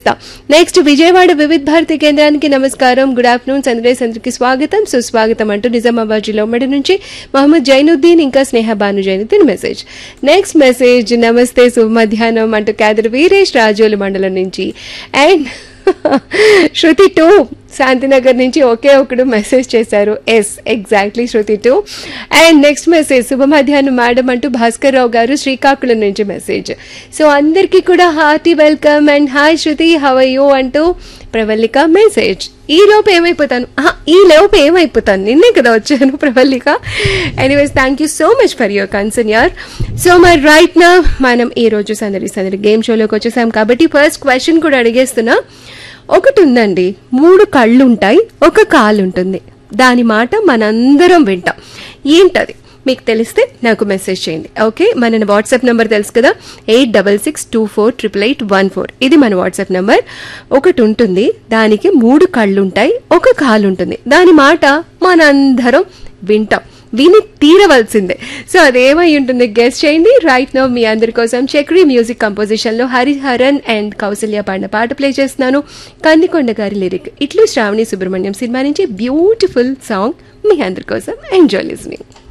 next Vijayawada వివిధ భారతి కేంద్రానికి నమస్కారం గుడ్ ఆఫ్టర్నూన్ సందేశ్ అందరికి స్వాగతం సుస్వాగతం అంటూ నిజామాబాద్ జిల్లా ఉమ్మడి నుంచి మహమ్మద్ జైనుద్దీన్ ఇంకా Sneha Bhanu Zainuddin message next message నమస్తే శుభ మధ్యాహ్నం అంటూ క్యాదర్ వీరేష్ రాజోలు మండలం నుంచి అండ్ శృతి టూ శాంతినగర్ నుంచి ఒకే ఒకడు మెసేజ్ చేశారు yes exactly Shruti too and next message శుభ మధ్యాహ్నం మేడం అంటూ భాస్కర్ రావు గారు శ్రీకాకుళం నుంచి మెసేజ్ సో అందరికీ కూడా hearty welcome and hi Shruti how you అంటూ ప్రవల్లిక మెసేజ్ ఈ లోపు ఏమైపోతాను ఆహా, ఈ లోపు ఏమైపోతాను నిన్నే కదా వచ్చాను Pravallika anyways thank you so much for your concern యార్ సో మరి రైట్ నా మనం ఈ రోజు సందడి సందడి గేమ్ షోలోకి వచ్చేసాం కాబట్టి ఫస్ట్ క్వశ్చన్ కూడా అడిగేస్తున్నా ఒకటి ఉందండి మూడు కళ్ళు ఉంటాయి ఒక కాలు ఉంటుంది దాని మాట మనందరం వింటాం ఏంటది మీకు తెలిస్తే నాకు మెసేజ్ చేయండి ఓకే మన వాట్సాప్ నెంబర్ తెలుసు కదా eight double six two four triple eight one four ఇది మన వాట్సాప్ నెంబర్ ఒకటి ఉంటుంది దానికి మూడు కళ్ళు ఉంటాయి ఒక కాలు ఉంటుంది దాని మాట మనందరం వింటాం విని తీరవలసిందే సో అదేమై ఉంటుంది గెస్ట్ చేయండి రైట్ నో మీ అందరి కోసం చక్రీ మ్యూజిక్ కంపోజిషన్ లో హరిహరన్ అండ్ కౌసల్య పాడిన పాట ప్లే చేస్తున్నాను కందికొండ గారి లిరిక్ ఇట్లు శ్రావణి సుబ్రహ్మణ్యం సినిమా నుంచి బ్యూటిఫుల్ సాంగ్ మీ అందరి కోసం ఎంజాయ్ లిస్నింగ్